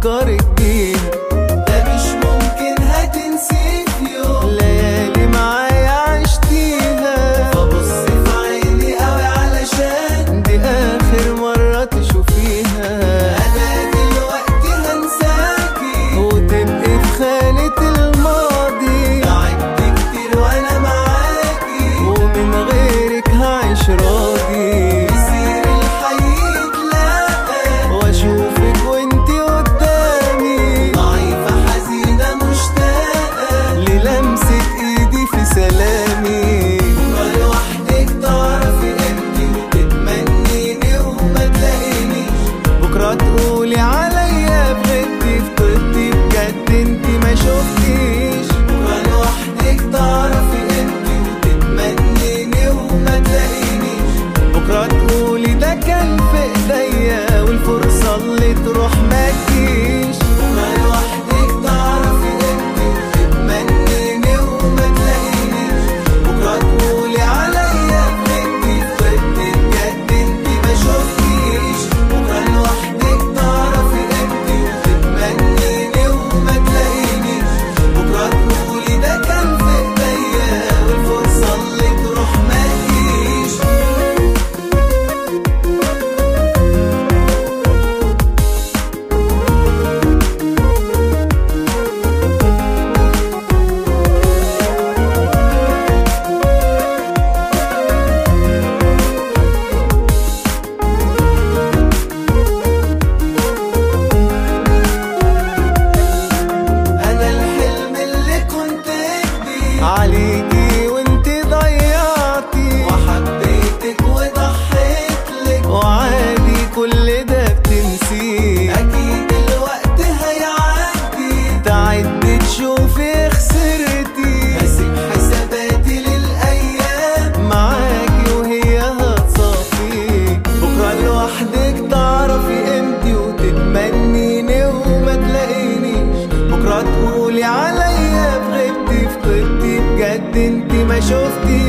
افكرك بيها ده مش ممكن هتنسي في يوم ليالي معايا عشتيها ببص في عيني قوي علشان دي اخر مرة تشوفيها انا دلوقتي هنساكي وتبقي في خانة الماضي تعبت كتير وانا معاكي ومن غيرك هعيش راضي يصير الحي يتلاقى واشوفك وانتي قدامي ضعيفة حزينة مشتاقة للمسة ايدي في سلامي بكرة لوحدك تعرفي قيمتي وتتمنيني وما تلاقينيش بكرة تقولي عليا بغدي في طيبتي بجد انتي ما شفتيش بكرة لوحدك تعرفي قيمتي وتتمنيني وما تلاقينيش بكرة تقولي ده كان في ايديا والفرصة اللي تروح ما تجيش بكرة لوحدك تعرفي قيمتي وتتمنيني وما تلاقينيش بكرة تقولي عليا بغدي في طيبتي بجد انتي ما شفتيش بكرة لوحدك تعرفي قيمتي وتتمنيني وما تلاقينيش بكرة تقولي ده كان في ايديا والفرصة اللي تروح ما تجيش انا الحلم اللي كنت بيه عليكي وانتي ضيعتي وحبيتك وضحيت لك وعادي كل ده بتنسيه اكيد الوقت هيعدي تعدي تشوفي خسرتي هسيب حساباتي للايام معاكي وهي هتصفيك بكرة لوحدك تعرفي قيمتي وتتمنيني وما تلاقينيش بكرة تقولي عليا بغبتي في طيبتي بجد انتي ما شفتي